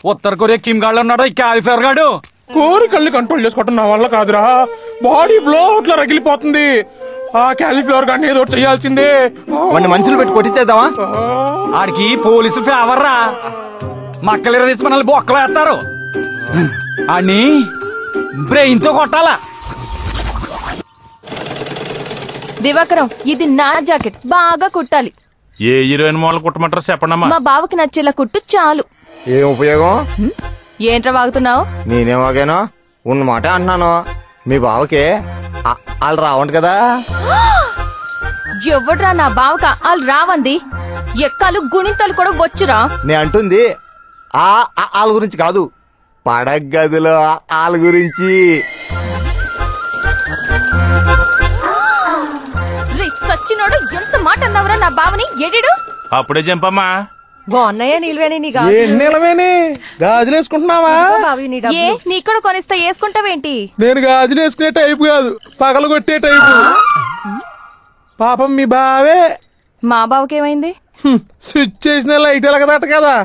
ఉత్తర Korea Kim గాడు ఉన్నాడు ఈ క్యాలిఫైర్ గాడు కోరికల్ని కంట్రోల్ చేసుకోవటం నా వల్ల కాదురా బాడీ బ్లో అట్లా రగిలిపోతుంది ఆ క్యాలిఫ్లవర్ గాని ఏదో ఒకటి చేయాల్సిందే వాడిని మనుషులు పెట్టి కొట్టించేద్దామా ఆడికి పోలీసు ఫేవర్ రా మక్కలు తీసి మనల్ని బొక్కలు వేస్తారు అని బ్రెయిన్ తో కొట్టాలా దివాకరం ఇది నా జాకెట్ బాగా కుట్టాలి ఏ హీరోయిన్ మోడల్ కుట్టమంటారో చెప్పండమ్మా మా బావకి నచ్చేలా కుట్టు చాలు ఏం ఉపయోగం ఏంట్రా వాగుతున్నావు నేనేమాగానో ఉన్న మాట అంటున్నాను మీ బావకి ఆ- వాళ్ళు రావంట కదా ఎవడ్రా నా బావక వాళ్ళు రావంది ఎక్కాలు గుణింతలు కూడా వచ్చురా నే అంటుంది ఆ ఆ- వాళ్ళ గురించి కాదు పడగ గదిలో ఆ- వాళ్ళ గురించి రే సచ్చినోడు ఎంత మాట అన్నావురా నా బావని ఎడిడు అప్పుడే జంపమ్మా బాగున్నాయా నిల్వేని నీ ఏ నీలమేని గాజులు వేసుకుంటున్నావా బావి నీ ఏ నీ కూడా కొనిస్తే వేసుకుంటావేంటి నేను గాజులు వేసుకునే టైపు కాదు పగలు కొట్టే టైపు పాపం మీ బావే మా బావకేమైంది హ్మ్, స్విచ్ చేసిన లైట్ ఎలగదట కదా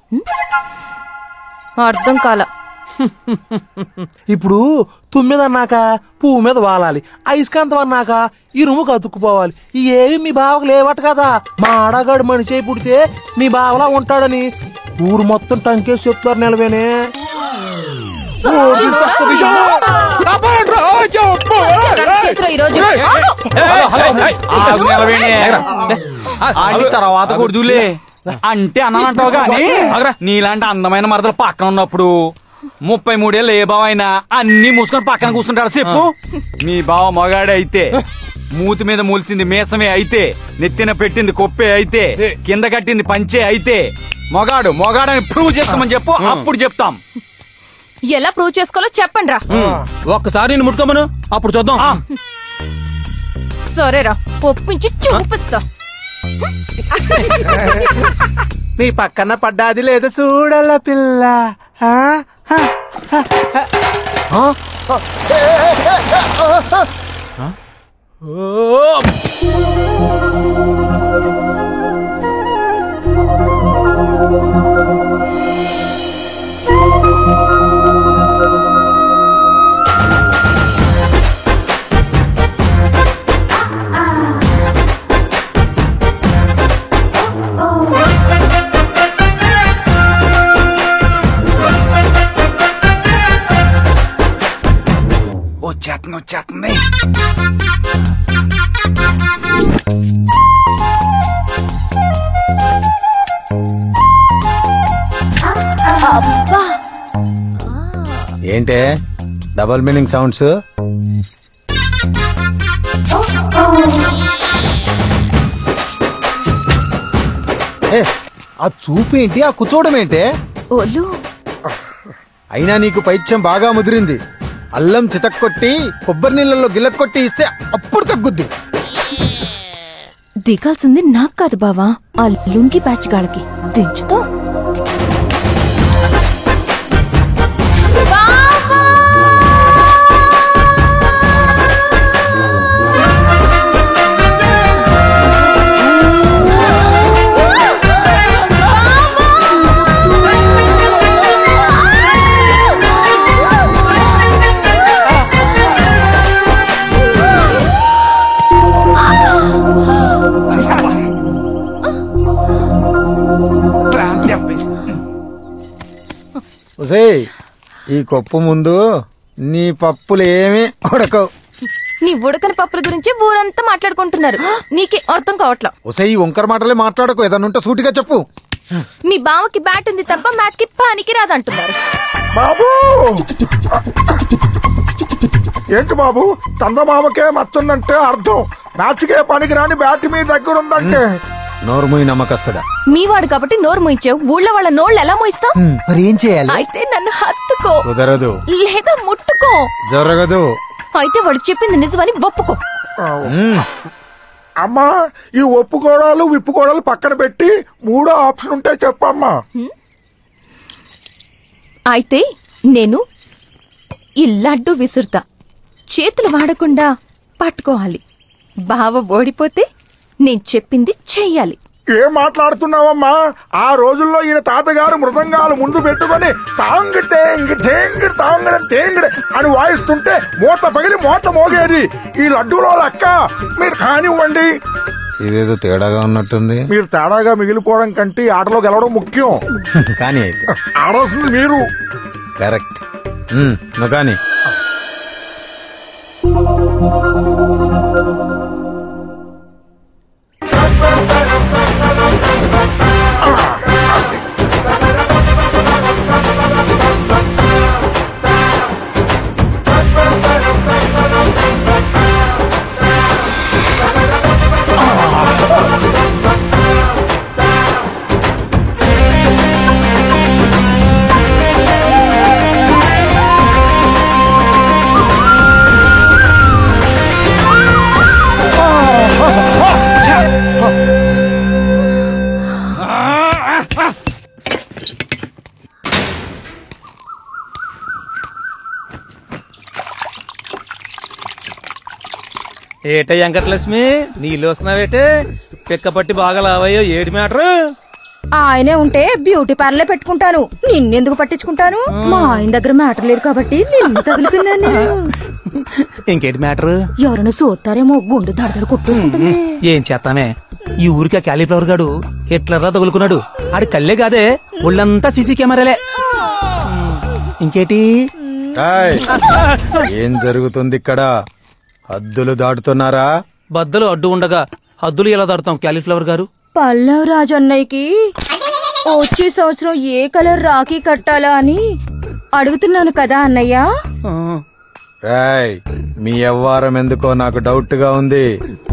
అర్థం కాల ఇప్పుడు తుమ్మిద అన్నాక పువ్వు మీద వాలాలి అయస్కాంతం అన్నాక ఇరుముకు అతుక్కుపోవాలి ఈ ఏవి మీ బావకు లేవట కదా మా ఆడగాడు మనిషి అయి పుడితే మీ బావలా ఉంటాడని ఊరు మొత్తం టంకేసి చెప్తారు నిలవేనే చేతిలో ఈరోజు ఆగు! ఆగు నిలవేణి. ఆడి తర్వాత కొడుదులే అంటే అన్నానంటావు గాని నీలాంటి అందమైన మరదలు పక్కన ఉన్నప్పుడు ముప్పై మూడేళ్ళు ఏ బావ అయినా అన్ని మూసుకొని పక్కన కూర్చుంటాడు చెప్పు మీ బావ మగాడే అయితే మూతి మీద మూల్చింది మేసమే అయితే నెత్తిన పెట్టింది కొప్పే అయితే కింద కట్టింది పంచే అయితే మొగాడు మొగాడని ప్రూవ్ చేసుకోమని చెప్పు అప్పుడు చెప్తాం ఎలా ప్రూవ్ చేసుకోవాలో చెప్పండి రా ఒక్కసారి నేను ముట్టుకోమను అప్పుడు చూద్దాం ఆ, సరేరా ఒప్పించి చూపిస్తా నీ పక్కన పడ్డాది లేదు చూడల పిల్ల ఆ? ఆ? ఆ? ఆ? ఓ! వచ్చేస్తుంది వచ్చేస్తుంది ఏంటే డబల్ మీనింగ్ సౌండ్స్ ఏ, ఆ చూపు ఏంటి ఆ కూర్చోవడం ఏంటే ఓలు అయినా నీకు పైత్యం బాగా ముదిరింది అల్లం చితక్కొట్టి కొబ్బరి నీళ్ళలో గిల్లక్కొట్టి ఇస్తే అప్పుడు తగ్గుద్ది దిగాల్సింది నాకు కాదు బావా ఆ లుంగి బ్యాచ్ గాళ్ళకి దించుతో ఒసేయ్ ఈ కొప్పు ముందు నీ పప్పులేమి ఉడకవు నీ ఉడకని పప్పుల గురించి ఊరంతా మాట్లాడుకుంటున్నారు నీకే అర్థం కావట్లా ఒసేయ్ ఈ వంకర మాటలే మాట్లాడకు ఏదన్నా ఉంటే సూటిగా చెప్పు మీ బావకి బ్యాట్ ఉంది తప్ప మ్యాచ్ కి పానికి రాదంటున్నారు బాబు ఏంటి బాబు చందమామకే మత్తుందంటే అర్థం మ్యాచ్కే పనికి రాని బ్యాట్ మీ దగ్గర ఉందంటే నోరుముయి నమ్మకస్తుడా మీ వాడు కాబట్టి నోరు మూయించావు ఊళ్ళో వాళ్ళ నోళ్ళు ఎలా మూయిస్తావు హ్మ్, మరి ఏం చేయాలి అయితే నన్ను హత్తుకో కుదరదు లేదా ముట్టుకో జరగదు అయితే వాడు చెప్పింది నిజమని ఒప్పుకో హ్మ్, అమ్మా ఈ ఒప్పుకోడాలు విప్పుకోడాలు పక్కన పెట్టి మూడో ఆప్షన్ ఉంటే చెప్పమ్మా అయితే నేను ఈ లడ్డు విసురుతా చేతులు వాడకుండా పట్టుకోవాలి బావ ఓడిపోతే నేను చెప్పింది చెయ్యాలి ఏం మాట్లాడుతున్నావమ్మా ఆ రోజుల్లో ఈయన తాతగారు మృదంగాలు ముందు పెట్టుకొని తాంగ్ టేంగ్ టేంగ్ తాంగ్ టేంగ్ అని వాయిస్తుంటే మూత పగిలి మూత మోగేది ఈ లడ్డూలో లెక్క మీరు కానివ్వండి ఇదేదో తేడాగా ఉన్నట్టుంది మీరు తేడాగా మిగిలిపోవడం కంటే ఈ ఆటలో గెలవడం ముఖ్యం కానీ అయితే ఆడాల్సింది మీరు కరెక్ట్ ఉమ్, నువ్వు కానీ ఏటే వెంకటలక్ష్మి నీళ్ళు వస్తున్నావేటే పిక్క పట్టి బాగా లావయ్యో ఏడు మ్యాటర్ ఆయనే ఉంటే బ్యూటీ పార్లర్ పెట్టుకుంటాను నిన్నెందుకు పట్టించుకుంటాను మా ఆయన దగ్గర మ్యాటర్ లేదు కాబట్టి నిన్ను తగిలిపోయినాను నేను ఇంకేంటి మ్యాటర్ ఎవరైనా చూస్తారేమో గుండె దడదడ కొట్టేసుకుంటుంది ఏం చేస్తానే ఈ ఊరికి ఆ క్యాలీఫ్లవర్ గాడు హిట్లర్లా తగులుకున్నాడు ఆడి కళ్ళే కాదే ఒళ్ళంతా సీసీ కెమెరాలే ఇంకేటి ఏయ్, ఏం జరుగుతుంది ఇక్కడ హద్దులు దాటుతున్నారా బద్దలు అడ్డు ఉండగా హద్దులు ఎలా దాడుతాం క్యాలీఫ్లవర్ గారు పల్లవ్ రాజు అన్నయ్యకి వచ్చే సంవత్సరం ఏ కలర్ రాఖీ కట్టాలా అని అడుగుతున్నాను కదా అన్నయ్య ఆ, రాయ్ మీ వ్యవహారం ఎందుకో నాకు డౌట్ గా ఉంది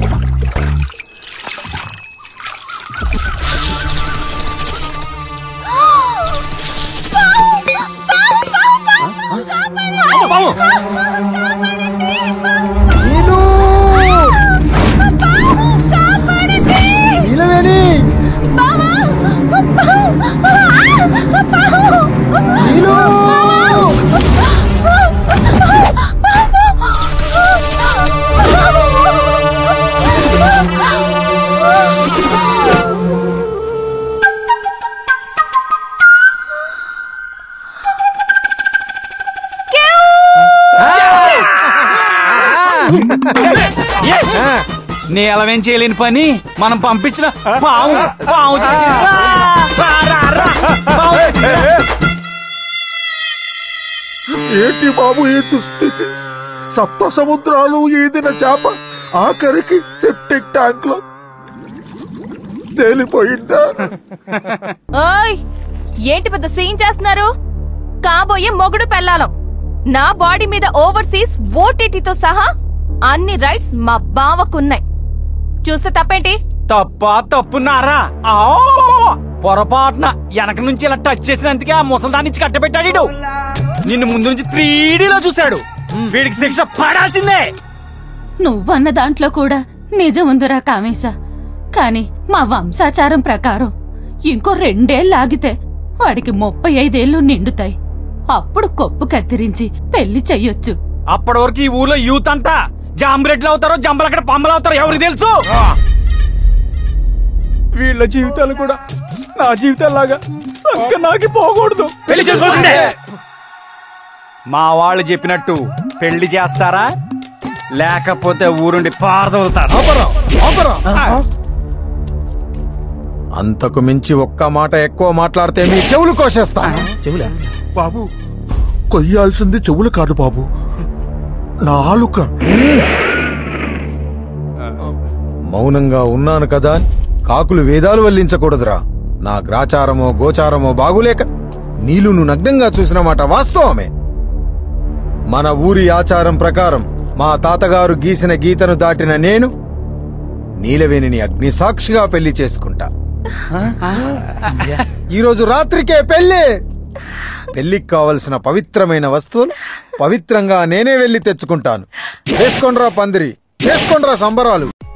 నీలవేం చేయలేని పని మనం పంపించిన పాము పాము చేసింది. రా, రా, రా, రా. పాము చేసింది. ఏంటి బాబు ఈ దుస్థితి సప్త సముద్రాలు ఈదిన చేప ఆఖరికి సెప్టిక్ ట్యాంక్ లో తేలిపోయిందా ఓయ్ ఏంటి పెద్ద సీన్ చేస్తున్నారు కాబోయే మొగుడు పెళ్ళాలం నా బాడీ మీద ఓవర్సీస్ ఓటీటీతో సహా అన్ని రైట్స్ మా బావకున్నాయి చూస్తే తప్పేంటి తప్ప తప్పున్నారా ఆ పొరపాటున వెనక నుంచి ఇలా టచ్ చేసినందుకే ఆ ముసల్దాన్ని ఇచ్చి కట్టబెట్టాడు ఈడు. నిన్ను ముందు నుంచి త్రీ లో చూశాడు వీడికి శిక్ష పడాల్సిందే నువ్వన్న దాంట్లో కూడా నిజముందిరా కామేశ కాని మా వంశాచారం ప్రకారం ఇంకో రెండేళ్ళు ఆగితే వాడికి ముప్పై ఐదేళ్లు నిండుతాయి అప్పుడు కొప్పు కత్తిరించి పెళ్లి చెయ్యొచ్చు అప్పటి వరకు ఈ ఊర్లో యూత్ అంతా జాంబ్రెడ్లు అవుతారో జంబలక్కడ పంబలు అవుతారో ఎవరికి తెలుసు వీళ్ళ జీవితాలు కూడా నా జీవితాలాగా సంక నాకి పోకూడదు పెళ్లి చేసుకోవాల్సిందే మా వాళ్ళు చెప్పినట్టు పెళ్లి చేస్తారా లేకపోతే ఊరుండి పారదవుతారు అంతకు మించి ఒక్క మాట ఎక్కువ మాట్లాడితే మీ చెవులు కోసేస్తా చెవులా బాబు కొయ్యాల్సింది చెవులు కాదు బాబు నాలుక మౌనంగా ఉన్నాను కదా కాకులు వేదాలు వల్లించకూడదురా నా గ్రాచారమో గోచారమో బాగులేక నీలును నగ్నంగా చూసిన మాట వాస్తవమే మన ఊరి ఆచారం ప్రకారం మా తాతగారు గీసిన గీతను దాటిన నేను నీలవేణిని అగ్నిసాక్షిగా పెళ్లి చేసుకుంటా ఈరోజు రాత్రికే పెళ్లి పెళ్లికి కావలసిన పవిత్రమైన వస్తువులు పవిత్రంగా నేనే వెళ్లి తెచ్చుకుంటాను వేసుకోండ్రా పందిరి చేసుకోండ్రా సంబరాలు